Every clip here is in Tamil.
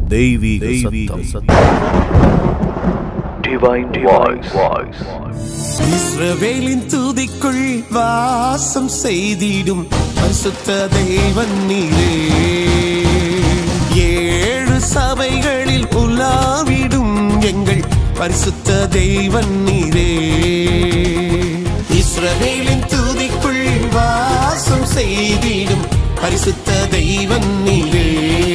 தெய்வீக சத்தம் Divine Voice. இஸ்ரவேலின் துதிக்குள் வாசம் செய்திடும் பரிசுத்த தெய்வன் நீரே ஏழு சபைகளில் உலாவிடும் எங்கள் பரிசுத்த தெய்வன் நீரே இஸ்ரவேலின் துதிக்குள் வாசம் செய்திடும் பரிசுத்த தெய்வன் நீரே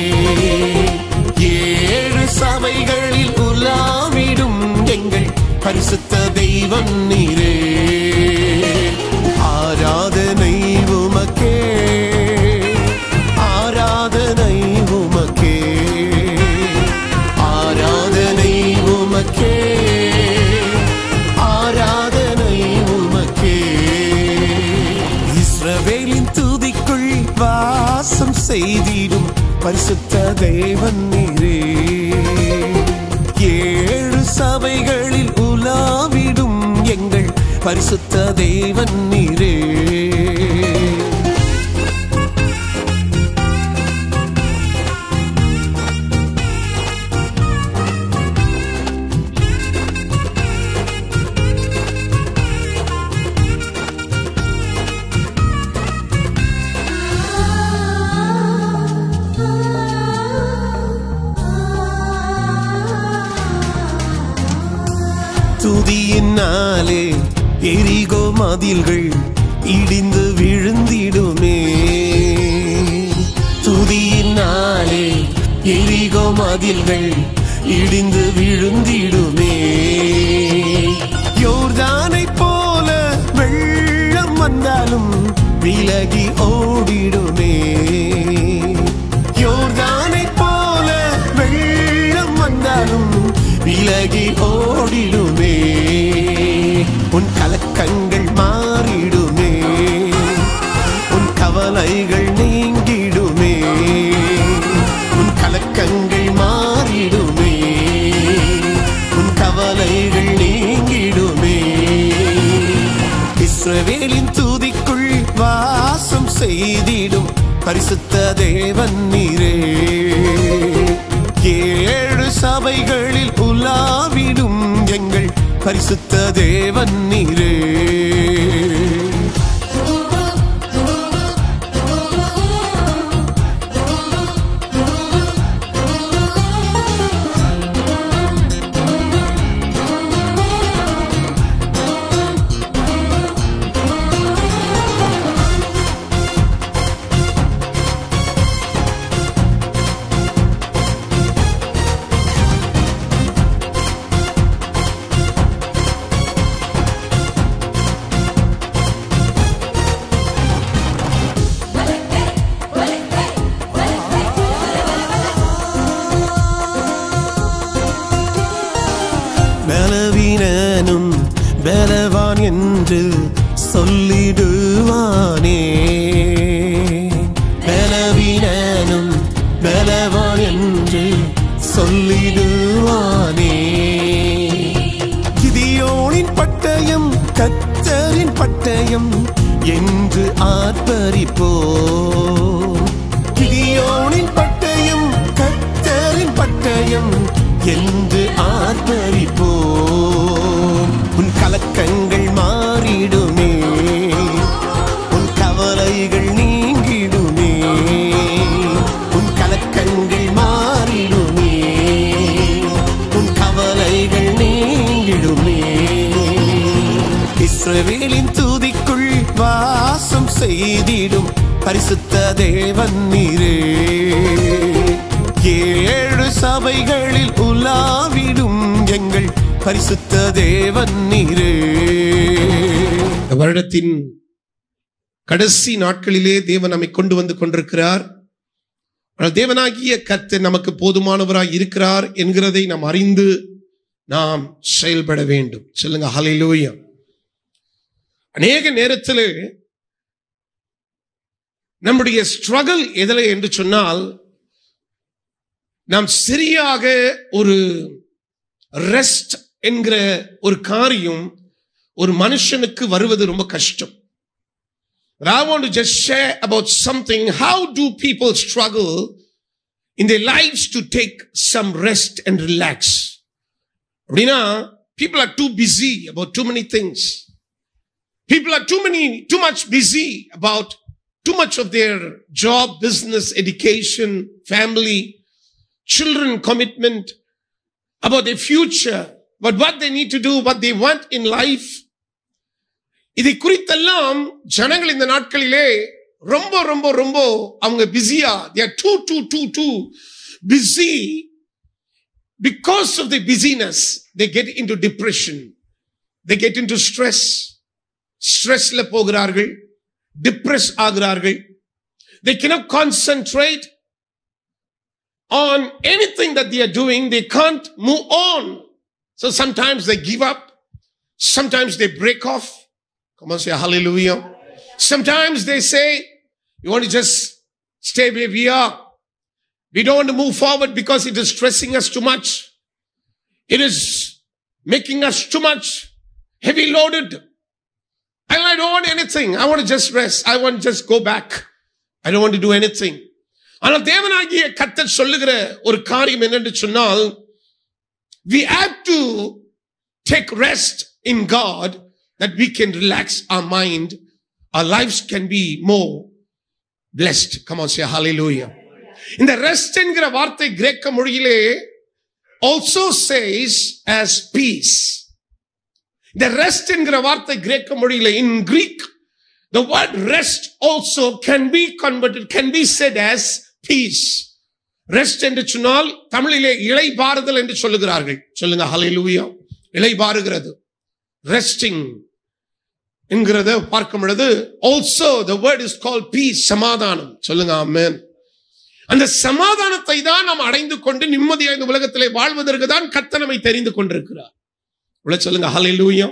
ஏழு சபைகளில் உலாவிடும் எங்கள் பரிசுத்த தெய்வம் நீரே ஆராதனை உமக்கே ஆராதனை உமக்கே ஆராதனை உமக்கே ஆராதனை உமக்கே இஸ்ரவேலின் துதிக்குள் வாசம் செய்திடும் பரிசுத்த தேவன் நீரே ஏழு சபைகளில் உலாவிடும் எங்கள் பரிசுத்த தேவன் நீரே துதியினாலே எரிகோ மதில்கள் இடிந்து விழுந்திடுமே துதியினாலே எரிகோ மதில்கள் இடிந்து விழுந்திடுமே யோர்தானை போல வெள்ளம் வந்தாலும் விலகி ஓடிடுமே யோர்தானை போல வெள்ளம் வந்தாலும் விலகி ஓடிடுமே உன் கலக்கங்கள் மாறிடுமே உன் கவலைகள் நீங்கிடுமே உன் கலக்கங்கள் மாறிடுமே உன் கவலைகள் நீங்கிடுமே இஸ்ரவேலின் துதிக்குள் வாசம் செய்திடும் பரிசுத்த தேவன் நீரே ஏழு சபைகளில் உலாவிடும் எங்கள் பரிசுத்த தேவன் நீரே பலவீனனும் பலவான் என்று சொல்லிடுவானே பலவீனனும் பலவான் என்று சொல்லிடுவானே கிதியோனின் பட்டயம் கத்தரின் பட்டயம் என்று ஆர்ப்பரிப்போ கிதியோனின் பட்டயம் கத்தரின் பட்டயம் என்று ஆர்ப்பரிப்போம் உன் கலக்கங்கள் மாறிடுமே உன் கவலைகள் நீங்கிடுமே உன் கலக்கங்கள் மாறிடுமே உன் கவலைகள் நீங்கிடுமே இஸ்ரவேலின் துதிக்குள் வாசம் செய்திடும் பரிசுத்த தேவன் நீரே ஏழு சபைகளில் உலாவிடும் எங்கள் பரிசுத்த தேவன் நீரே இந்த வருடத்தின் கடைசி நாட்களிலே தேவன் நம்மை கொண்டு வந்து கொண்டிருக்கிறார் ஆனால் தேவனாகிய கர்த்தர் நமக்கு போதுமானவராய் இருக்கிறார் என்கிறதை நாம் அறிந்து நாம் செயல்பட வேண்டும் சொல்லுங்க ஹalleluya அநேக நேரத்தில் நம்முடைய ஸ்ட்ரகிள் எதில் என்று சொன்னால் நாம் சரியாக ஒரு ரெஸ்ட் என்கிற ஒரு காரியம் ஒரு மனுஷனுக்கு வருவது ரொம்ப கஷ்டம் But I want to just share about something. How do people struggle in their lives to take some rest and relax. அப்படின்னா people are too busy about too many things. People are too many, too much busy about too much of their job, business, education, family, children commitment, about their future, but what they need to do, what they want in life. இதை குறித்தெல்லாம் ஜனங்கள் இந்த நாட்களிலே ரொம்ப ரொம்ப ரொம்ப அவங்க பிஸியா they are too too too too busy because of the busyness they get into depression they get into stress ஸ்ட்ரெஸ்ல போகிறார்கள் டிப்ரெஸ் ஆகிறார்கள் they cannot concentrate on anything that they are doing they can't move on so sometimes they give up sometimes they break off come on say hallelujah sometimes they say you want to just stay where we are we don't want to move forward because it is stressing us too much it is making us too much heavy loaded and I don't want anything. I want to just rest. I want to just go back. I don't want to do anything. ஆனால் தேவனாகிய கத்தர் சொல்லுகிற ஒரு காரியம் என்னென்று சொன்னால் we have to take rest in God that we can relax our mind. Our lives can be more blessed. Come on, say hallelujah. இந்த ரெஸ்ட் என்கிற வார்த்தை கிரேக்க மொழியிலே also says as peace. இந்த ரெஸ்ட் என்கிற வார்த்தை கிரேக்க மொழியில in Greek the word rest also can be converted can be said as peace rest என்று சொன்னால் தமிழிலே இளைபாறுதல் என்று சொல்லுகிறார்கள் சொல்லுங்க ஹalleluya இளைபாறுகிறது ரெஸ்டிங் என்கிறத பார்க்கும் பொழுது also the word is called peace சமாதானம் சொல்லுங்க ஆமென் அந்த சமாதானத்தை தான் நாம் அடைந்து கொண்டு நிம்மதியாக இந்த உலகத்திலே வாழ்வதற்கு தான் கத்தனமை தெரிந்து கொண்டிருக்கிறார் உள்ள சொல்லுங்க hallelujah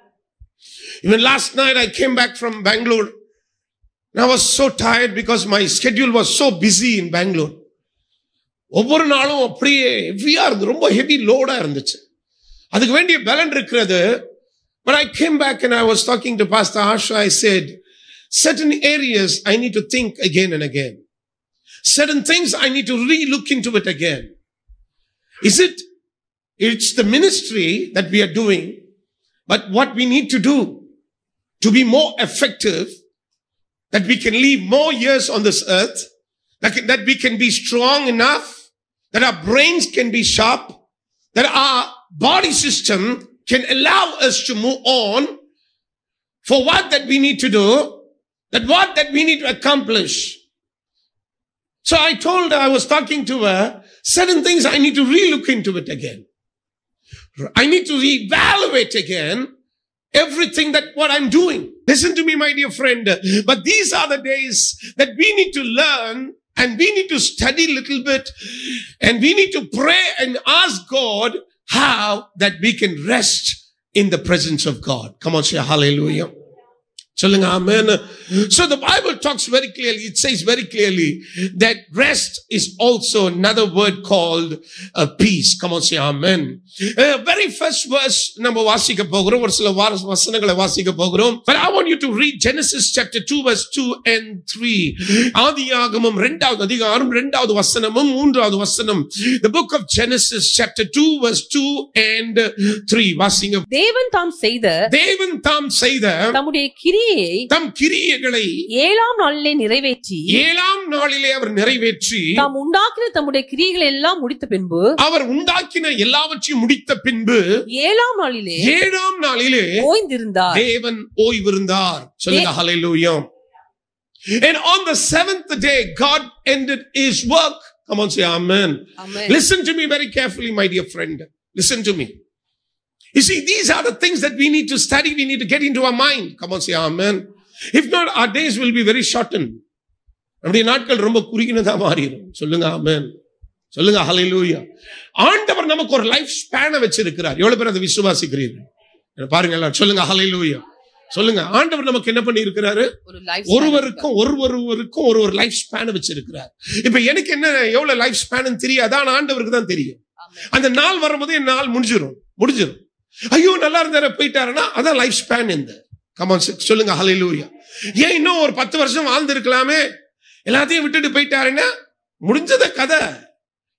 even last night i came back from bangalore and i was so tired because my schedule was so busy in bangalore ஒவ்வொரு நாளும் அப்படியே ஹெவியா இருந்து ரொம்ப ஹெவி லோடா இருந்துச்சு அதுக்கு வேண்டிய பலன் இருக்கிறது but i came back and i was talking to pastor asha i said certain areas i need to think again and again certain things i need to re-look into it again is it it's the ministry that we are doing, but what we need to do to be more effective, that we can live more years on this earth, that, that we can be strong enough, that our brains can be sharp, that our body system can allow us to move on for what that we need to do, that what that we need to accomplish. So I told her, I was talking to her, certain things I need to relook into it again. I need to reevaluate again everything that what I'm doing. Listen to me, my dear friend. But these are the days that we need to learn and we need to study a little bit and we need to pray and ask God how that we can rest in the presence of God. Come on, say hallelujah. சொல்லுங்க amen so the bible talks very clearly it says very clearly that rest is also another word called uh, peace come on say amen uh, very first verse நம்ம வாசிக்க போகிறோம் ஒரு சில வார வசனங்களை வாசிக்க போகிறோம் but i want you to read genesis chapter 2 verse 2 and 3 ஆதியாகமம் இரண்டாவது அதிகாரம் இரண்டாவது வசனமும் மூன்றாவது வசனம் the book of genesis chapter 2 verse 2 and 3 வாசிங்க தேவன் தாம் செய்த தேவன் தாம் செய்த தம்முடைய கிரியையை தம் கிரியைகளை ஏழாம் நாளிலே நிறைவேற்றி ஏழாம் நாளிலே அவர் நிறைவேற்றி தாம் உண்டாக்கின தம்முடைய கிரியைகளை எல்லாம் முடித்த பின்பு அவர் உண்டாக்கின எல்லாவற்றையும் முடித்த பின்பு ஏழாம் நாளிலே ஏழாம் நாளிலே ஓய்ந்திருந்தார் தேவன் ஓய்விருந்தார் சொல்லுங்க ஹalleluya and on the seventh day god ended his work come on say amen Amen. listen to me very carefully my dear friend listen to me you see these are the things that we need to study we need to get into our mind come on say amen if not our days will be very shortened நம்முடைய நாட்கள் ரொம்ப குறுகினதா மாறிடும் சொல்லுங்க ஆமென் சொல்லுங்க ஹalleluya ஆண்டவர் நமக்கு ஒரு லைஃப் ஸ்பேனை வச்சிருக்கிறார் எவ்வளவு பேர் அதை விசுவாசிக்கிறீர்கள் இதை பாருங்க எல்லாரும் சொல்லுங்க ஹalleluya சொல்லுங்க ஆண்டவர் நமக்கு என்ன பண்ணி இருக்கிறாரு ஒரு life ஒருவருக்கும் ஒரு ஒருவருக்கும் ஒரு ஒரு லைஃப் ஸ்பேனை வச்சிருக்கிறார் இப்ப எனக்கு என்ன எவ்வளவு லைஃப் ஸ்பேன் தெரியாது ஆனா ஆண்டவருக்கு தான் தெரியும் Amen. அந்த நாள் வரும்போது என் நாள் முடிஞ்சிரும் முடிஞ்சிரும் ஐயோ நல்லா இருந்தாரு போயிட்டாருன்னா அதான் லைஃப் ஸ்பேன் இந்த கமான் சொல்லுங்க ஹalleluya ஏன் இன்னும் ஒரு பத்து வருஷம் வாழ்ந்திருக்கலாமே எல்லாத்தையும் விட்டுட்டு போயிட்டாருன்னா முடிஞ்சத கதை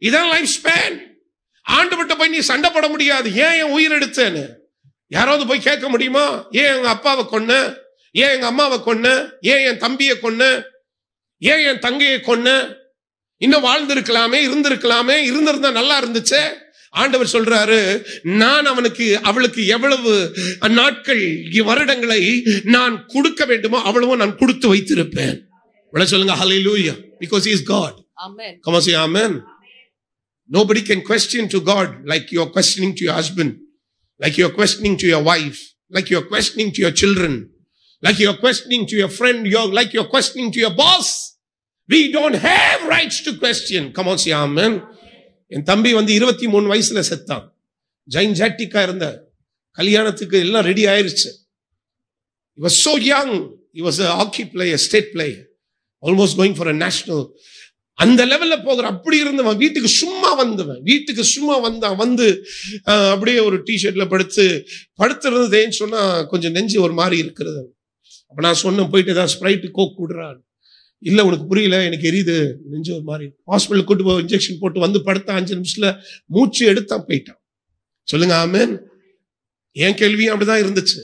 இதான் லைஃப் ஸ்பேன் ஆண்டுபட்ட போய் நீ சண்டை போட முடியாது ஏன் என் உயிர் எடுத்தேன்னு யாராவது போய் கேட்க முடியுமா ஏன் எங்க அப்பாவை கொன்ன ஏன் எங்க அம்மாவை கொன்ன ஏன் என் தம்பியை கொன்ன ஏன் என் தங்கையை கொன்ன இன்னும் வாழ்ந்திருக்கலாமே இருந்திருக்கலாமே இருந்திருந்தா நல்லா இருந்துச்சே ஆண்டவர் சொல்றாரு நான் அவனுக்கு அவளுக்கு எவ்வளவு நாட்கள் வருடங்களை நான் கொடுக்க வேண்டுமோ அவ்வளவும் நான் கொடுத்து வைத்திருப்பேன் விளை சொல்லுங்க ஹalleluya because he is god Amen. come on say amen nobody can question to god like you're questioning to your husband like you're questioning to your wife like you're questioning to your children like you're questioning to your friend you're like you're questioning to your boss we don't have rights to question come on say amen என் தம்பி வந்து இருபத்தி மூணு வயசுல செத்தான் ஜைன் ஜாட்டிக்கா இருந்த கல்யாணத்துக்கு எல்லாம் ரெடி ஆயிருச்சு he was so young he was a hockey player state player almost going for a national அந்த லெவல்ல போகிற அப்படி இருந்தவன் வீட்டுக்கு சும்மா வந்தவன் வீட்டுக்கு சும்மா வந்தான் வந்து ஆஹ், அப்படியே ஒரு டிஷர்ட்ல படுத்து படுத்திருந்ததேன்னு சொன்னா கொஞ்சம் நெஞ்சு ஒரு மாதிரி இருக்கிறது அப்ப நான் சொன்னேன் போயிட்டு ஏதாவது ஸ்ப்ரைட்டு கோக் கூடுறான் இல்ல உனக்கு புரியல எனக்கு எரியுது நெஞ்சு ஒரு மாதிரி ஹாஸ்பிட்டல் கூட்டு போய் இன்ஜெக்ஷன் போட்டு வந்து படுத்த அஞ்சு நிமிஷத்துல மூச்சு எடுத்தான் போயிட்டான் சொல்லுங்க ஆமென் என் கேள்வியும் அப்படிதான் இருந்துச்சு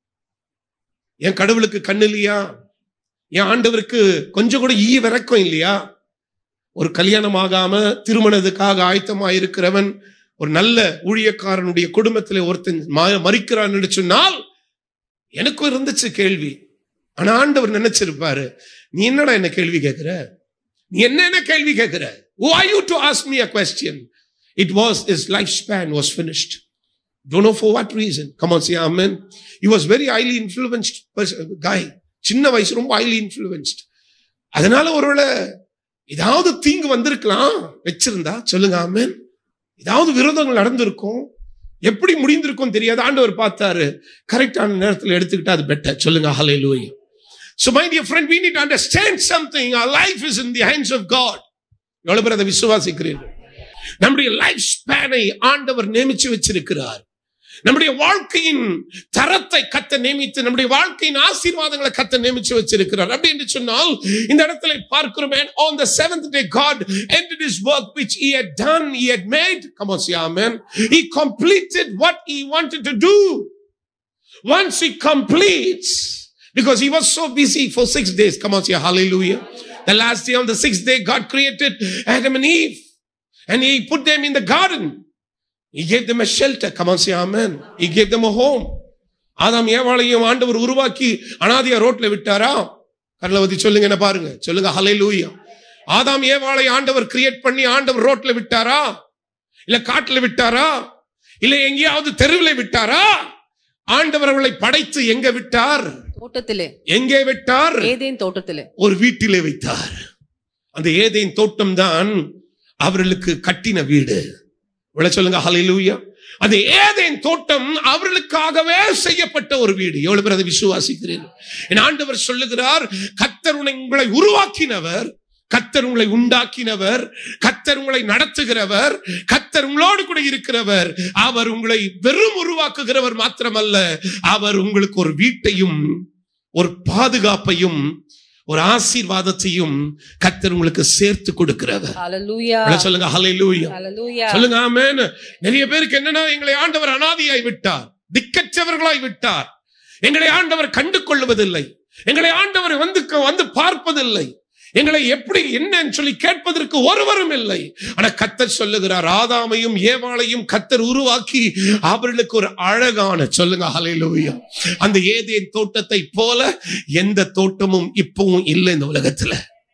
என் கடவுளுக்கு கண்ணு இல்லையா என் ஆண்டவருக்கு கொஞ்சம் கூட ஈ விறக்கம் இல்லையா ஒரு கல்யாணம் ஆகாம திருமணத்துக்காக ஆயத்தமா இருக்கிறவன் ஒரு நல்ல ஊழியக்காரனுடைய குடும்பத்திலே ஒருத்தன் ம- மறிக்கிறான்னு சொன்னால் எனக்கும் இருந்துச்சு கேள்வி ஆனா ஆண்டவர் நினைச்சிருப்பாரு நீ என்னடா என்ன கேள்வி கேட்கிற நீ என்ன என்ன கேள்வி கேட்கிற who are you to ask me a question it was his lifespan was finished don't know for what reason come on say amen he was very highly influenced person, guy சின்ன வயசு ரொம்ப highly influenced அதனால ஒருவேளை ஏதாவது தீங்கு வந்திருக்கலாம் வச்சிருந்தா சொல்லுங்க ஆமென் ஏதாவது விரோதங்கள் நடந்திருக்கும் எப்படி முடிந்திருக்கும் தெரியாது ஆண்டவர் பார்த்தாரு கரெக்டான நேரத்தில் எடுத்துக்கிட்டா அது பெட்டர் சொல்லுங்க ஹalleluya so my dear friend we need to understand something our life is in the hands of god எவ்வளவு பேர் அதை விசுவாசிக்கிறீர்கள் நம்முடைய லைஃப் ஸ்பேனை ஆண்டவர் நியமிச்சு வச்சிருக்கிறார் நம்முடைய வாழ்க்கையின் தரத்தை கத்த நியமித்து நம்முடைய வாழ்க்கையின் ஆசீர்வாதங்களை கத்த நியமிச்சு வச்சிருக்கிறார் அப்படி என்று சொன்னால் இந்த இடத்துல பார்க்கிறோம் and on the seventh day God ended his work which he had done he had made come on say amen he completed what he wanted to do once he completes because he was so busy for six days come on say hallelujah the last day on the sixth day God created Adam and Eve and he put them in the garden he gave them a shelter come on say amen he gave them a home ஆதாம் ஏவாளையும் ஆண்டவர் உருவாக்கி அனாதியா ரோட்ல விட்டாரா கர்லவதி சொல்லுங்க என்ன பாருங்க சொல்லுங்க ஹalleluya ஆதாம் ஏவாளை ஆண்டவர் கிரியேட் பண்ணி ஆண்டவர் ரோட்ல விட்டாரா இல்ல காட்டுல விட்டாரா இல்ல எங்கேயாவது தெருவில் விட்டாரா ஆண்டவர் அவளை படைத்து எங்க விட்டார் தோட்டத்திலே எங்கே விட்டார் ஏதேன் தோட்டத்திலே ஒரு வீட்டிலே வைத்தார் அந்த ஏதேன் தோட்டம் தான் அவர்களுக்கு கட்டின வீடு விளை சொல்லுங்க ஹalleluya அந்த ஏதேன் தோட்டம் அவர்களுக்காகவே செய்யப்பட்ட ஒரு வீடு எவ்வளவு பேர் அதை விசுவாசிக்கிறீர்கள் என் ஆண்டவர் சொல்லுகிறார் கத்தர் உன்னை- உங்களை உருவாக்கினவர் கத்தர் உங்களை உண்டாக்கினவர் கத்தர் உங்களை நடத்துகிறவர் கத்தர் உங்களோடு கூட இருக்கிறவர் அவர் உங்களை வெறும் உருவாக்குகிறவர் மாத்திரமல்ல அவர் உங்களுக்கு ஒரு வீட்டையும் ஒரு பாதுகாப்பையும் ஒரு ஆசீர்வாதத்தையும் கத்தர் உங்களுக்கு சேர்த்து கொடுக்கிறவர் ஹalleluya விளை சொல்லுங்க ஹalleluya ஹalleluya சொல்லுங்க ஆமென் நிறைய பேருக்கு என்னன்னா எங்களை ஆண்டவர் அனாதியாய் விட்டார் திக்கற்றவர்களாய் விட்டார் எங்களை ஆண்டவர் கண்டு கொள்வதில்லை எங்களை ஆண்டவர் வந்து வந்து பார்ப்பதில்லை எங்களை எப்படி என்னன்னு சொல்லி கேட்பதற்கு ஒருவரும் இல்லை ஆனா கத்தர் சொல்லுகிறார் ஆதாமையும் ஏவாளையும் கத்தர் உருவாக்கி அவர்களுக்கு ஒரு அழகான சொல்லுங்க ஹalleluya அந்த ஏதேன் தோட்டத்தை போல எந்த தோட்டமும் இப்பவும் இல்லை இந்த உலகத்துல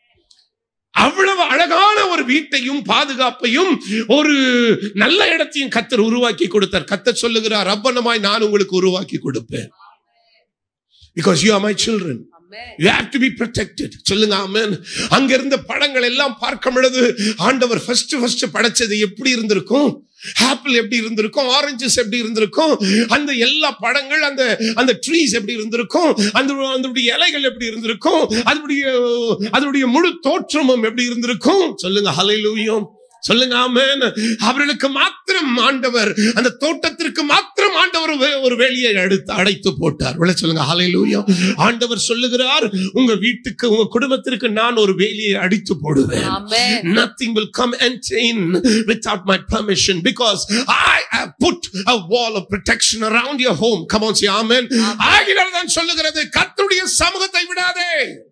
அவ்வளவு அழகான ஒரு வீட்டையும் பாதுகாப்பையும் ஒரு நல்ல இடத்தையும் கத்தர் உருவாக்கி கொடுத்தார் கத்தர் சொல்லுகிறார் அப்பனமாய் நான் உங்களுக்கு உருவாக்கி கொடுப்பேன் because you are my children Amen. You have to be protected சொல்லுங்க ஆமென் அங்க இருந்த படங்கள் எல்லாம் பார்க்கும் பொழுது ஆண்டவர் ஃபர்ஸ்ட் ஃபர்ஸ்ட் படைச்சது எப்படி இருந்திருக்கும் ஆப்பிள் எப்படி இருந்திருக்கும் ஆரஞ்சஸ் எப்படி இருந்திருக்கும் அந்த எல்லா படங்கள் அந்த அந்த ட்ரீஸ் எப்படி இருந்திருக்கும் அந்த அதனுடைய இலைகள் எப்படி இருந்திருக்கும் அதனுடைய அதனுடைய முழு தோற்றமும் எப்படி இருந்திருக்கும் சொல்லுங்க ஹalleluya சொல்லுங்க ஆமென் அவர்களுக்கு மாத்திரம் ஆண்டவர் அந்த தோட்டத்திற்கு மாத்திரம் உங்களுக்கும் ஆண்டவர் வே- ஒரு வேலையை அடுத்து அடைத்து போட்டார் விளை சொல்லுங்க ஹalleluya ஆண்டவர் சொல்லுகிறார் உங்க வீட்டுக்கு உங்க குடும்பத்திற்கு நான் ஒரு வேலையை அடித்து போடுவேன் Amen. nothing will come and in without my permission because I have put a wall of protection around your home. Come on, say amen. ஆகினால் தான் சொல்லுகிறது கர்த்தருடைய சமூகத்தை விடாதே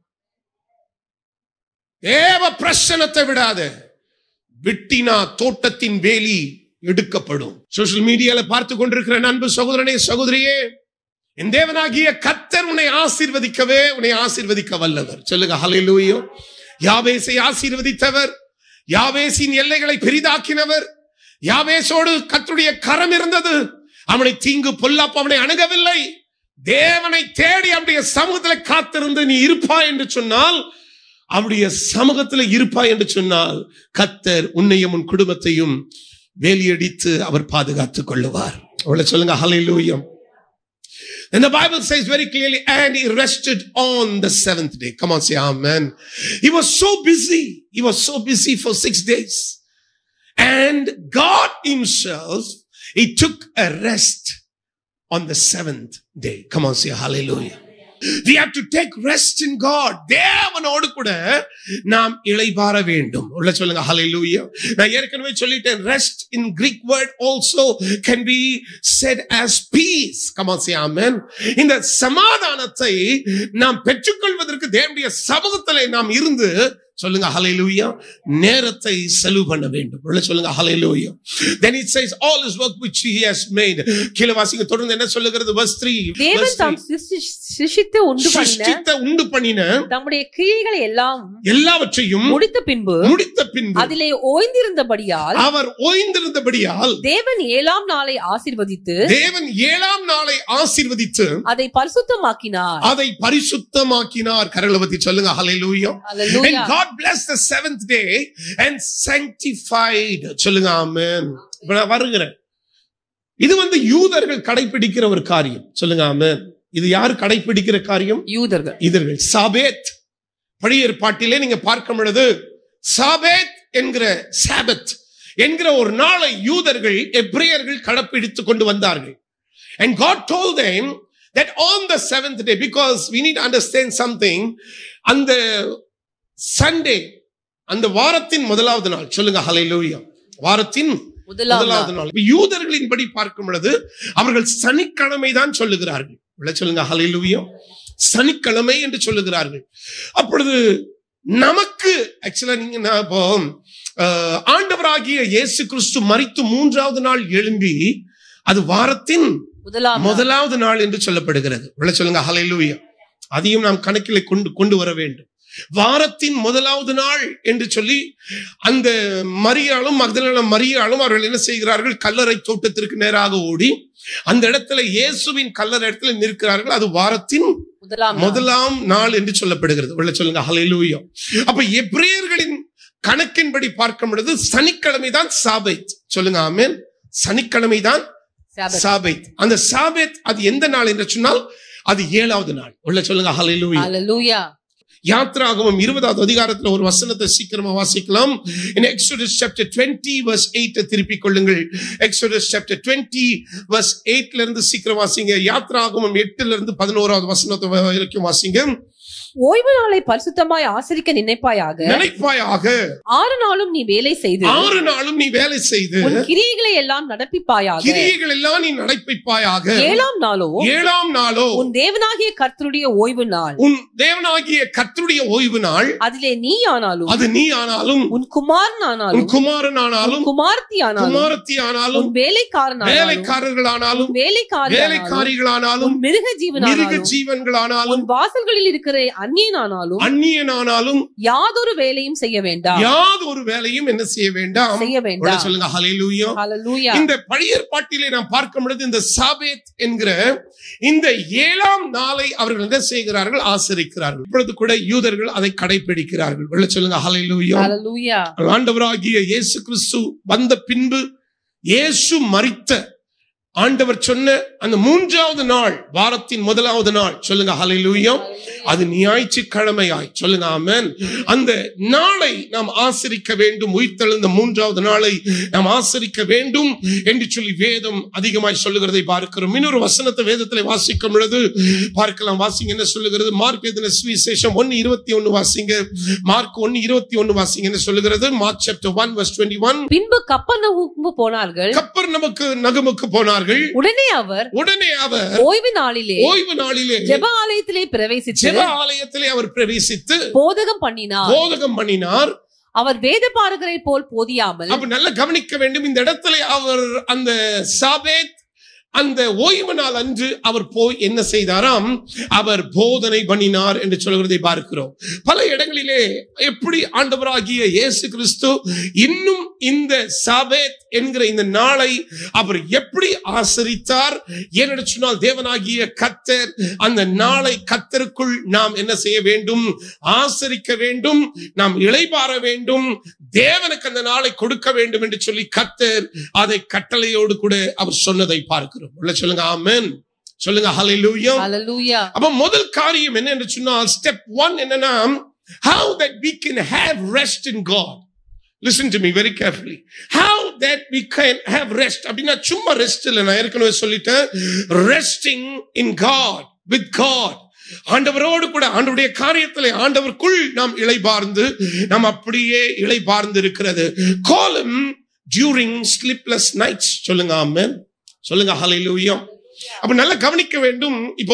தேவ பிரசனத்தை விடாதே விட்டினா தோட்டத்தின் வேலி எடுக்கப்படும் சோஷியல் மீடியால பார்த்து கொண்டிருக்கிற நண்பு சகோதரனே சகோதரியே என் தேவனாகிய கத்தர் உன்னை ஆசீர்வதிக்கவே உன்னை ஆசீர்வதிக்க வல்லவர் சொல்லுங்க ஹalleluya யாவேசை ஆசீர்வதித்தவர் யாவேசின் எல்லைகளை பெரிதாக்கினவர் யாவேசோடு கர்த்தருடைய கரம் இருந்தது அவனை தீங்கு பொல்லாப்பு அவனை அணுகவில்லை தேவனை தேடி அவருடைய சமூகத்தில் காத்திருந்து நீ இருப்பாய் என்று சொன்னால் அவருடைய சமூகத்தில் இருப்பாய் என்று சொன்னால் கத்தர் உன்னையும் உன் குடும்பத்தையும் வேலியடித்து அவர் பாதுகாத்துக் கொள்ளுவார் அவளை சொல்லுங்க ஹalleluya And the Bible says very clearly, and he rested on the seventh day. Come on, say amen. He was so busy. He was so busy for six days. And God himself, he took a rest on the seventh day. Come on, say hallelujah. We have to take rest in God. தேவனோடு கூட நாம் இளைபார வேண்டும் உள்ள சொல்லுங்க hallelujah. நான் ஏற்கனவே சொல்லிட்டேன் rest in Greek word also can be said as peace. Come on, say amen. இந்த சமாதானத்தை நாம் பெற்றுக்கொள்வதற்கு தேவனுடைய சமூகத்திலே நாம் இருந்து சொல்லுங்க ஹalleluya நேரத்தை செலவு பண்ண வேண்டும் உள்ள சொல்லுங்க ஹalleluya then it says all his work which he has made கீழ வாசிங்க தொடர்ந்து என்ன சொல்லுகிறது verse 3 தேவன் verse தாம் 3 சிருஷ்டி- சிருஷ்டித்து உண்டு பண்ண சிருஷ்டித்த உண்டு பண்ணின தம்முடைய கிரியைகளை எல்லாம் எல்லாவற்றையும் முடித்த பின்பு முடித்த பின்பு அதிலே ஓய்ந்திருந்தபடியால் அவர் ஓய்ந்திருந்தபடியால் தேவன் ஏழாம் நாளை ஆசீர்வதித்து தேவன் ஏழாம் நாளை ஆசீர்வதித்து அதை பரிசுத்தமாக்கினார் அதை பரிசுத்தமாக்கினார் கரங்களை பத்தி சொல்லுங்க ஹalleluya And Hallelujah. God blessed the seventh day and sanctified. சொல்லுங்க ஆமென். இப்ப நான் வருகிறேன். இது வந்து யூதர்கள் கடைபிடிக்கிற ஒரு காரியம். சொல்லுங்க ஆமென். இது யார் கடைபிடிக்கிற காரியம்? யூதர்கள் யூதர்கள். சாபேத். பழைய ஏற்பாட்டிலே நீங்க பார்க்கும் பொழுது சாபேத் என்கிற சாபத் என்கிற ஒரு நாளை யூதர்கள் எப்ரேயர்கள் கடைப்பிடித்துக் கொண்டு வந்தார்கள். And God told them that on the seventh day, because we need to understand something, அந்த சண்டே அந்த வாரத்தின் முதலாவது நாள் சொல்லுங்க ஹalleluya வாரத்தின் முதலாம் முதலாவது நாள் இப்ப யூதர்களின்படி பார்க்கும் பொழுது அவர்கள் சனிக்கிழமை தான் சொல்லுகிறார்கள் விளை சொல்லுங்க ஹalleluya சனிக்கிழமை என்று சொல்லுகிறார்கள் அப்பொழுது நமக்கு ஆக்சுவலா நீங்க நான் இப்போ அஹ், ஆண்டவராகிய இயேசு கிறிஸ்து மரித்து மூன்றாவது நாள் எழும்பி அது வாரத்தின் முதலாம் நாள். முதலாவது நாள் என்று சொல்லப்படுகிறது விளை சொல்லுங்க ஹalleluya அதையும் நாம் கணக்கில் கொண்டு கொண்டு வர வேண்டும் வாரத்தின் முதலாவது நாள் என்று சொல்லி அந்த மரியாளும் மகதலேனா மரியாளும் அவர்கள் என்ன செய்கிறார்கள் கல்லறை தோட்டத்திற்கு நேராக ஓடி அந்த இடத்துல இயேசுவின் கல்லறை இடத்துல நிற்கிறார்கள் அது வாரத்தின் முதலாம் நாள். முதலாம் நாள் என்று சொல்லப்படுகிறது உள்ள சொல்லுங்க ஹalleluya அப்ப எபிரேயர்களின் கணக்கின்படி பார்க்கும் பொழுது சனிக்கிழமை தான் சாபைத் சொல்லுங்க ஆமென் சனிக்கிழமை தான் Sabbath. சாபைத் அந்த சாபேத் அது எந்த நாள் என்று சொன்னால் அது ஏழாவது நாள் உள்ள சொல்லுங்க ஹalleluya Hallelujah. யாத்ராகமம் இருபதாவது அதிகாரத்துல ஒரு வசனத்தை சீக்கிரமா வாசிக்கலாம் in exodus chapter 20 verse 8 திருப்பிக் கொள்ளுங்கள் exodus chapter 20 verse 8 ல இருந்து சீக்கிரம் வாசிங்க யாத்ராகமம் 8 ல இருந்து 11வது வசனத்தை வரைக்கும் வாசிங்க ஓய்வு நாளை பரிசுத்தமாய் ஆசரிக்க நினைப்பாயாக நினைப்பாயாக ஆறு நாளும் நீ வேலை செய்து ஆறு நாளும் நீ வேலை செய்து உன் கிரியைகளை எல்லாம் நடப்பிப்பாயாக கிரியைகள் எல்லாம் நீ நடப்பிப்பாயாக ஏழாம் நாளோ ஏழாம் நாளோ உன் தேவனாகிய கர்த்தருடைய ஓய்வு நாள் உன் தேவனாகிய கர்த்தருடைய ஓய்வு நாள் அதிலே நீ ஆனாலும் அது நீ ஆனாலும் உன் குமாரன் உன் ஆனாலும் குமாரன் ஆனாலும் குமார்த்தி ஆனாலும் குமாரத்தி ஆனாலும் உன் வேலைக்காரன் ஆனாலும் வேலைக்காரர்கள் ஆனாலும் உன் வேலைக்காரி ஆனாலும், வேலைக்காரிகள் ஆனாலும் உன் மிருக ஜீவன் மிருக ஆனாலும் ஜீவன்கள் ஆனாலும் உன் வாசல்களில் இருக்கிற அந்நியன் ஆனாலும் அந்நியன் ஆனாலும் யாதொரு வேலையும் செய்ய வேண்டாம் யாது ஒரு வேலையும் என்ன செய்ய வேண்டாம் செய்ய உடனே வேண்டாம் சொல்லுங்க ஹalleluya Hallelujah. இந்த பழைய ஏற்பாட்டிலே நாம் பார்க்கும் பொழுது இந்த சாபேத் என்கிற இந்த ஏழாம் நாளை அவர்கள் என்ன செய்கிறார்கள் ஆசரிக்கிறார்கள் இப்பொழுது கூட யூதர்கள் அதை கடைபிடிக்கிறார்கள் உள்ள சொல்லுங்க ஹalleluya Hallelujah. ஆண்டவராகிய இயேசு கிறிஸ்து வந்த பின்பு இயேசு மரித்த ஆண்டவர் சொன்ன அந்த மூன்றாவது நாள் வாரத்தின் முதலாவது நாள் சொல்லுங்க ஹalleluya அது ஞாயிற்றுக்கிழமையாய் சொல்லுங்க ஆமென் அந்த நாளை நாம் ஆசரிக்க வேண்டும் உயிர்த்தெழுந்த மூன்றாவது நாளை நாம் ஆசரிக்க வேண்டும் என்று சொல்லி வேதம் அதிகமாய் சொல்லுகிறதை பார்க்கிறோம் இன்னொரு வசனத்தை வேதத்தில் வாசிக்கும் பொழுது பார்க்கலாம் வாசிங்க என்ன சொல்லுகிறது மார்க் எதின சுவிசேஷம் ஒன்னு இருபத்தி ஒன்னு வாசிங்க மார்க் ஒன்னு இருபத்தி ஒன்னு வாசிங்க என்ன சொல்லுகிறது Mark chapter one verse twenty one பின்பு கப்பர்நகூமுக்கு போனார்கள் கப்பர் நமக்கு நகமுக்கு போனார்கள் உடனே அவர் உடனே அவர் ஓய்வு நாளிலே ஓய்வு நாளிலே ஜெப ஆலயத்திலே பிரவேசித்து ஜெப ஆலயத்திலே அவர் பிரவேசித்து போதகம் பண்ணினார் போதகம் பண்ணினார் அவர் வேத பாரகரை போல் போதியாமல் அப்ப நல்லா கவனிக்க வேண்டும் இந்த இடத்துல அவர் அந்த சாபேத் அந்த ஓய்வு நாள் அன்று அவர் போய் என்ன செய்தாராம் அவர் போதனை பண்ணினார் என்று சொல்கிறதை பார்க்கிறோம் பல இடங்களிலே எப்படி ஆண்டவராகிய இயேசு கிறிஸ்து இன்னும் இந்த சாபேத் என்கிற இந்த நாளை அவர் எப்படி ஆசரித்தார் ஏனென்று சொன்னால் தேவனாகிய கத்தர் அந்த நாளை கத்தருக்குள் நாம் என்ன செய்ய வேண்டும் ஆசரிக்க வேண்டும் நாம் இளைபார வேண்டும் தேவனுக்கு அந்த நாளை கொடுக்க வேண்டும் என்று சொல்லி கத்தர் அதை கட்டளையோடு கூட அவர் சொன்னதை பார்க்கிறோம் உள்ள சொல்லுங்க ஆமென் சொல்லுங்க ஹalleluya ஹalleluya அப்ப முதல் காரியம் என்ன என்று சொன்னால் ஸ்டெப் ஒன் என்னன்னா how that we can have rest in God listen to me very carefully how that we can have rest அப்படின்னா சும்மா ரெஸ்ட் இல்லை நான் ஏற்கனவே சொல்லிட்டேன் resting in God with God ஆண்டவரோடு கூட ஆண்டவருடைய காரியத்திலே ஆண்டவருக்குள் நாம் இளைபார்ந்து நாம் அப்படியே இளைபார்ந்து இருக்கிறது காலம் டியூரிங் ஸ்லீப்லெஸ் நைட்ஸ் சொல்லுங்க ஆமென் சொல்லுங்க ஹalleluya அப்ப நல்லா கவனிக்க வேண்டும் இப்போ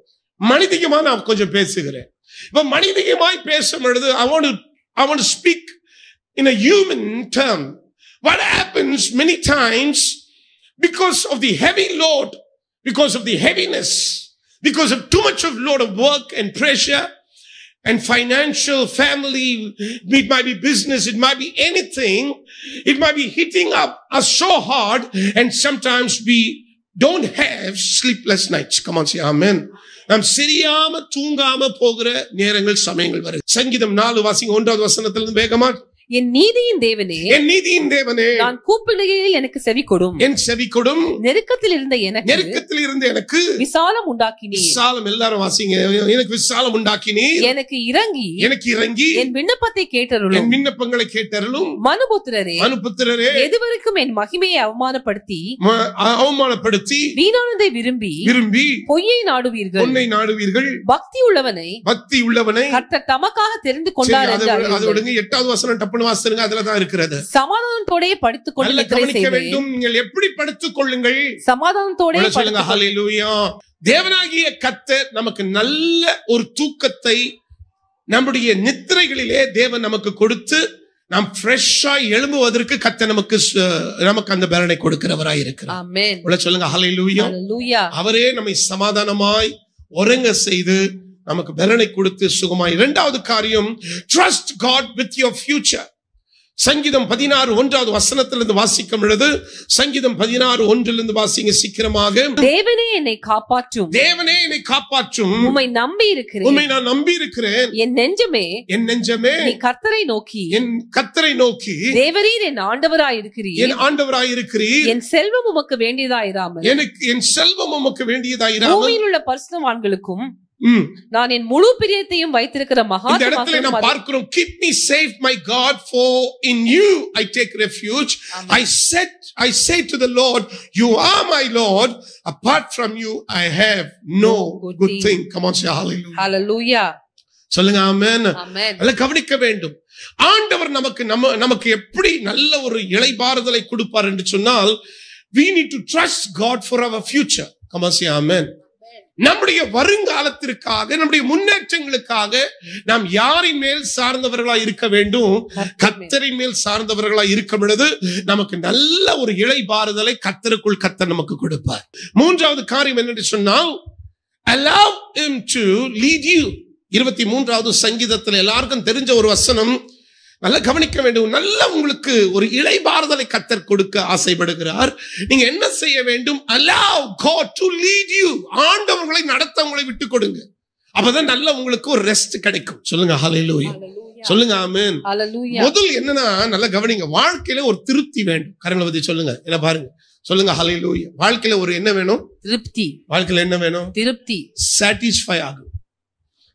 மனிதிகமா நான் கொஞ்சம் பேசுகிறேன் இப்ப மனிதிகமாய் பேசும் பொழுது I want to I want to speak in a human term what happens many times because of the heavy load because of the heaviness because of too much of load of work and pressure and financial family it might be business it might be anything it might be hitting up us so hard and sometimes we don't have sleepless nights come on say amen நாம் சரியாம தூங்காம போகிற நேரங்கள் சமயங்கள் வருது சங்கீதம் நாலு வாசிங்க ஒன்றாவது வசனத்திலிருந்து வேகமா என் நீதியின் தேவனே என் நீதியின் தேவனே நான் கூப்பிடுகையில் எனக்கு செவி கொடும் என் செவி கொடும் நெருக்கத்தில் இருந்த எனக்கு நெருக்கத்தில் இருந்து எனக்கு விசாலம் உண்டாக்கினீர் விசாலம் எல்லாரும் வாசிங்க எனக்கு விசாலம் உண்டாக்கினீர் எனக்கு இறங்கி எனக்கு இறங்கி என் விண்ணப்பத்தை என் கேட்டருளும் விண்ணப்பங்களை கேட்டருளும் மனுபுத்திரரே அனுப்புத்திரரே எதுவரைக்கும் என் மகிமையை அவமானப்படுத்தி ம- அவமானப்படுத்தி வீணானதை விரும்பி விரும்பி பொய்யை நாடுவீர்கள் பொன்னை நாடுவீர்கள் பக்தி உள்ளவனை பக்தி உள்ளவனை கர்த்தர் தமக்காக தெரிந்து சரி, கொண்டார் அதை என்று விடு- அதை அறியுங்கள். விடுங்க எட்டாவது வசனம் டப்புனு வாசிருங்க அதுலதான் இருக்கிறது சமாதானத்தோடே படித்துக் கொண்டு நல்ல நித்திரை கவனிக்க செய்வேன் வேண்டும் நீங்கள் எப்படி படுத்துக் கொள்ளுங்கள் சமாதானத்தோடே உள்ள சொல்லுங்க படுத்துக் கொள்- ஹalleluya தேவனாகிய கர்த்தர் நமக்கு நல்ல ஒரு தூக்கத்தை நம்முடைய நித்திரைகளிலே தேவன் நமக்கு கொடுத்து நாம் ஃப்ரெஷ்ஷா எழும்புவதற்கு கர்த்தர் நமக்கு ச- நமக்கு அந்த பலனை கொடுக்கிறவராய் இருக்கிறார் ஆமென் உள்ள சொல்லுங்க ஹalleluya ஹalleluya அவரே நம்மை சமாதானமாய் உறங்க செய்து நமக்கு பலனை கொடுத்து சுகமாய் இரண்டாவது காரியம் trust God with your future சங்கீதம் பதினாறு ஒன்றாவது வசனத்திலிருந்து வாசிக்கும் பொழுது சங்கீதம் பதினாறு ஒன்றிலிருந்து வாசிங்க சீக்கிரமாக தேவனே என்னை காப்பாற்றும் தேவனே என்னை காப்பாற்றும் உம்மை நம்பி இருக்கிறேன் உண்மை நான் நம்பி இருக்கிறேன் என் நெஞ்சமே என் நெஞ்சமே நீ கர்த்தரை நோக்கி என் கத்தரை நோக்கி தேவரீர் என் ஆண்டவராய் இருக்கிறீர் என் ஆண்டவராயிருக்கிறீர் என் செல்வம் உமக்கு வேண்டியதாயிராமல் எனக்கு என் செல்வம் உமக்கு வேண்டியதாயிராமல் பூமியில் உள்ள பரிசுத்தவான்களுக்கும் ம். நான் என் முழு பிரியத்தையும் வைத்திருக்கிற மகா இந்த இடத்துல நாம் பார்க்கிறோம் keep me safe my god for in you i take refuge i said i say to the lord you are my lord apart from you i have no good good thing. thing come on say hallelujah ஹalleluya சொல்லுங்க ஆமென் ஆமென் நல்ல கவனிக்க வேண்டும் ஆண்டவர் நமக்கு நம்ம நமக்கு எப்படி நல்ல ஒரு இளைபாறுதலை கொடுப்பார் என்று சொன்னால் we need to trust god for our future come on say amen நம்முடைய வருங்காலத்திற்காக நம்முடைய முன்னேற்றங்களுக்காக நாம் யாரின் மேல் சார்ந்தவர்களா இருக்க வேண்டும் கத்தரின் மேல் சார்ந்தவர்களா இருக்கும் பொழுது நமக்கு நல்ல ஒரு இளைபாறுதலை கத்தருக்குள் கத்தர் நமக்கு கொடுப்பார் மூன்றாவது காரியம் என்னென்று சொன்னால் allow him to lead you இருபத்தி மூன்றாவது சங்கீதத்தில் எல்லாருக்கும் தெரிஞ்ச ஒரு வசனம் நல்லா கவனிக்க வேண்டும் நல்ல உங்களுக்கு ஒரு இளைபாறுதலை கத்தர் கொடுக்க ஆசைப்படுகிறார் நீங்க என்ன செய்ய வேண்டும் allow God to lead you ஆண்டவர்களை நடத்த உங்களை விட்டு கொடுங்க அப்பதான் நல்ல உங்களுக்கு ஒரு ரெஸ்ட் கிடைக்கும் சொல்லுங்க ஹalleluya சொல்லுங்க ஆமென் ஹalleluya முதல் என்னன்னா நல்லா கவனிங்க வாழ்க்கையில ஒரு திருப்தி வேண்டும் கரங்களை பத்தி சொல்லுங்க என்ன பாருங்க சொல்லுங்க ஹalleluya வாழ்க்கையில ஒரு என்ன வேணும் திருப்தி வாழ்க்கையில என்ன வேணும் திருப்தி சாட்டிஸ்ஃபை ஆகும் கத்த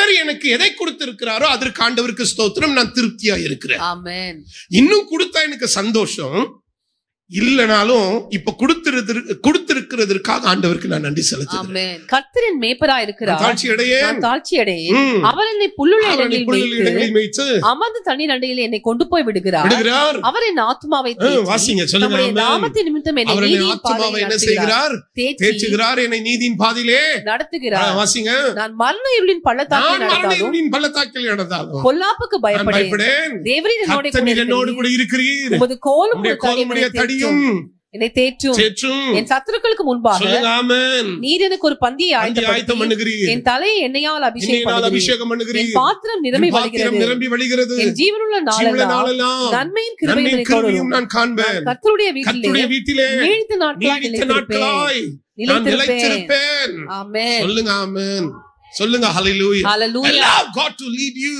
கர்த்தர் எனக்கு எதை கொடுத்திருக்கிறாரோ அதற்கு ஆண்டவருக்கு ஸ்தோத்திரம் நான் திருப்தியா இருக்கிறேன் Amen. இன்னும் கொடுத்தா எனக்கு சந்தோஷம் இல்லனாலும் இப்ப கொடுத்திருது கொடுத்திருக்கிறதற்காக ஆண்டவருக்கு நான் நன்றி செலுத்துகிறேன் Amen. கர்த்தரின் மேய்ப்பரா நான் இருக்கிறார் தாழ்ச்சி அடையே நான் தாழ்ச்சி அடையேன் அவர் என்னை புல்லுள்ள இடங்களில் மேய்த்து இடங்களில் மேய்த்து அமர்ந்து தண்ணீர் அண்டையில் என்னை கொண்டு போய் விடுகிறார் விடுகிறார் அவர் என் ஆத்மாவை ஆ, தேற்றி, வாசிங்க சொல்லுங்க தம்முடைய ஆமென். நாமத்தின் நிமித்தம் என்னை அவர் என்னை நீதியின் ஆத்மாவை பாதையில் என்ன நடத்துகிறார். செய்கிறார் தேற்றி தேற்றுகிறார் என்னை நீதியின் பாதையிலே ஆ, நடத்துகிறார் வாசிங்க நான் மரண இருளின் பள்ளத்தாக்கில் நான் மரண நடந்தாலும் இருளின் பள்ளத்தாக்கில் நடந்தாலும் பொல்லாப்புக்கு நான் பயப்படேன் பயப்படேன் தேவரீர் என்னோட கர்த்தர் நீர் என்னோடு கூட இருக்கிறீர் உமது கோலும் உம்முடைய கோலமுடைய தடியும் என்னை தேற்றும் சேற்றும் என் சத்துருக்களுக்கு முன்பாக சொல்லுங்க ஆமென் நீர் எனக்கு ஒரு பந்தியை அந்தி ஆயத்தம் ஆயத்தப்படுத்தி பண்ணுகிறீர் என் தலையை எண்ணெயால் அபிஷேகம் இன்னையினால் பண்ணுகிறீர். அபிஷேகம் என் பண்ணுகிறீர் பாத்திரம் நிரம்பி என் பாத்திரம் வழிகிறது நிரம்பி வழிகிறது என் ஜீவனுள்ள ஜீவனுள்ள நாளெல்லாம் நாளெல்லாம் நன்மையின் கிருபையும் நன்மையும் என்னை கிருபையும் தொடரும் நான் காண்பேன் கர்த்தருடைய வீட்டிலே கர்த்தருடைய வீட்டிலே நீடித்த நாட்களாய் நீடித்த நிலைத்திருப்பேன் நாட்களாய் நான் நிலைத்திருப்பேன் நிலைத்திருப்பேன் ஆமென் சொல்லுங்க ஆமென் சொல்லுங்க hallelujah hallelujah allow God to lead you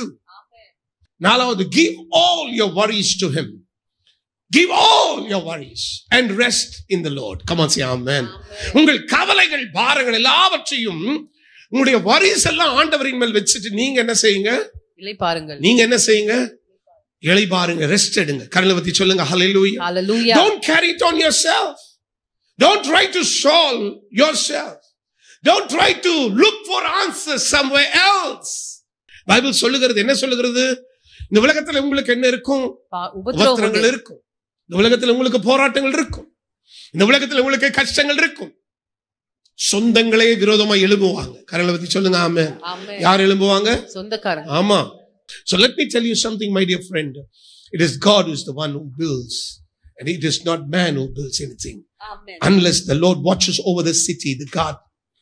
நாலாவது give all your worries to him give all your worries and rest in the lord come on say amen உங்கள் கவலைகள் பாரங்கள் எல்லாவற்றையும் உங்களுடைய worries எல்லாம் ஆண்டவரின் மேல் வச்சுட்டு நீங்க என்ன செய்யுங்க இல்லை பாருங்கள் நீங்க என்ன செய்யுங்க இளை பாருங்க ரெஸ்ட் எடுங்க கடலை பத்தி சொல்லுங்க hallelujah hallelujah Don't carry it on yourself. Don't try to solve yourself. Don't try to look for answers somewhere else. Bible சொல்லுகிறது என்ன சொல்லுகிறது இந்த உலகத்துல உங்களுக்கு என்ன இருக்கும் பா- உபத்திரங்கள் உபத்திரவங்கள் இருக்கும் இந்த உலகத்துல உங்களுக்கு போராட்டங்கள் இருக்கும் இந்த உலகத்துல உங்களுக்கு கஷ்டங்கள் இருக்கும் சொந்தங்களே விரோதமா எழும்புவாங்க கரங்களை பத்தி சொல்லுங்க ஆமே ஆமென் யார் எழும்புவாங்க சொந்தக்காரங்க ஆமா so let me tell you something my dear friend it is god who is the one who builds and it is not man who builds anything amen unless the lord watches over the city the god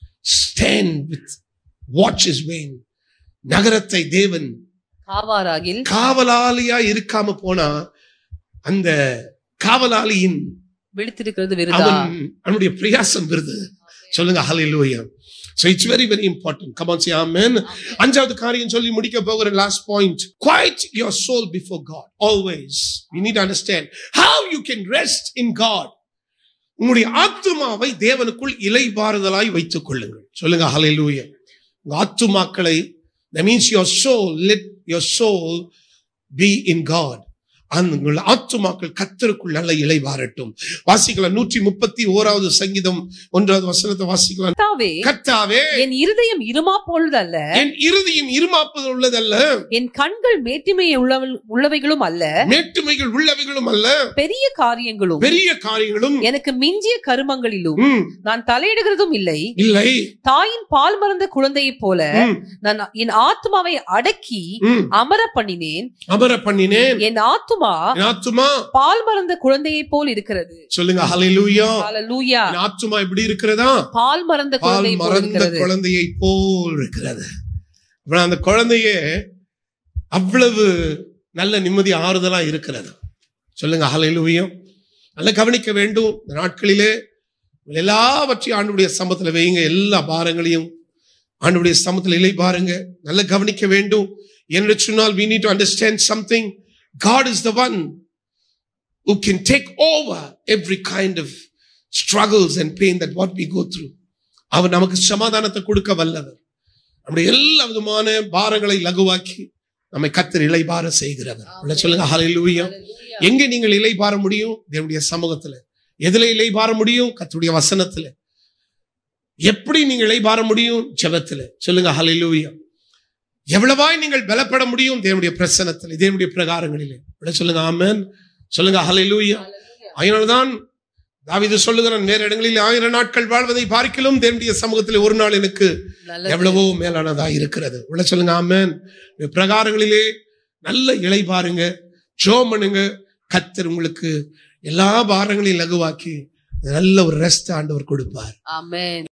stand with watch his wing நகரத்தை தேவன் காவாராகில் காவலாளியா இருக்காம போனா அந்த காவலாளியின் விழித்திருக்கிறது விருதா அவன் அவனுடைய பிரயாசம் விருது சொல்லுங்க ஹalleluya so it's very very important come on say amen அஞ்சாவது காரியம் சொல்லி முடிக்க போகிற last point quiet your soul before god always you need to understand how you can rest in god உங்களுடைய ஆத்துமாவை தேவனுக்குள் இலைபாறுதலாய் வைத்துக் கொள்ளுங்கள் சொல்லுங்க ஹalleluya உங்க ஆத்துமாக்களை that means your soul let your soul be in god அந்த உங்கள் ஆத்துமாக்கள் கத்தருக்குள் நல்ல இலை வாரட்டும் வாசிக்கலாம் நூற்றி முப்பத்தி ஓராவது சங்கீதம் ஒன்றாவது வசனத்தை வாசிக்கலாம் கர்த்தாவே கர்த்தாவே என் இருதயம் இருமா பொழுதல்ல என் இறுதியும் இருமாப்பது உள்ளதல்ல என் கண்கள் மேட்டிமையை உள்ளவள்- உள்ளவைகளும் அல்ல மேட்டுமைகள் உள்ளவைகளும் அல்ல பெரிய காரியங்களும் பெரிய காரியங்களும் எனக்கு மிஞ்சிய கருமங்களிலும் ம், நான் தலையிடுகிறதும் இல்லை இல்லை தாயின் பால் மறந்த குழந்தையைப் போல ம், நான் என் ஆத்மாவை அடக்கி ம். அமர பண்ணினேன் அமர பண்ணினேன் என் ஆத்துமா என் ஆத்துமா பால் மறந்த குழந்தையைப் போல் இருக்கிறது சொல்லுங்க ஹalleluya ஹalleluya என் ஆத்துமா எப்படி இருக்கிறதா பால் மறந்த பால் குழந்தை போல் மறந்த இருக்கிறது குழந்தையை போல் இருக்கிறது அப்ப அந்த குழந்தைய அவ்வளவு நல்ல நிம்மதி ஆறுதலா இருக்கிறது சொல்லுங்க ஹalleluya நல்லா கவனிக்க வேண்டும் இந்த நாட்களிலே எல்லாவற்றையும் ஆண்டுடைய சமத்துல வைங்க எல்லா பாரங்களையும் ஆண்டுடைய சமத்துல இலை பாருங்க நல்லா கவனிக்க வேண்டும் என்று சொன்னால் we need to understand something god is the one who can take over every kind of struggles and pain that what we go through அவர் நமக்கு சமாதானத்தை கொடுக்க வல்லவர் நம்முடைய எல்லா விதமான பாரங்களை லகுவாக்கி நம்மை கத்தர் இலைபார செய்கிறவர் உள்ள சொல்லுங்க ஹalleluya எங்க நீங்கள் இலைபார முடியும் தேவனுடைய சமூகத்துல எதுல இலைபார முடியும் கர்த்தருடைய வசனத்துல எப்படி நீங்கள் இலைபார முடியும் ஜெபத்துல சொல்லுங்க ஹalleluya எவ்வளவாய் நீங்கள் பலப்பட முடியும் தேவனுடைய பிரசனத்தில் தேவனுடைய பிரகாரங்களிலே உள்ள சொல்லுங்க ஆமென் சொல்லுங்க ஹalleluya அதனால்தான் தாவீது சொல்லுகிறான் வேற இடங்களில் ஆயிரம் நாட்கள் வாழ்வதை பார்க்கிலும் தேவனுடைய சமூகத்தில் ஒரு நாள் எனக்கு நல்லது. எவ்வளவோ மேலானதா இருக்கிறது உள்ள சொல்லுங்க ஆமென் இந்த பிரகாரங்களிலே நல்ல இலை பாருங்க ஜோம் பண்ணுங்க கத்தர் உங்களுக்கு எல்லா பாரங்களையும் லகுவாக்கி நல்ல ஒரு ரெஸ்ட் ஆண்டவர் கொடுப்பார் ஆமென்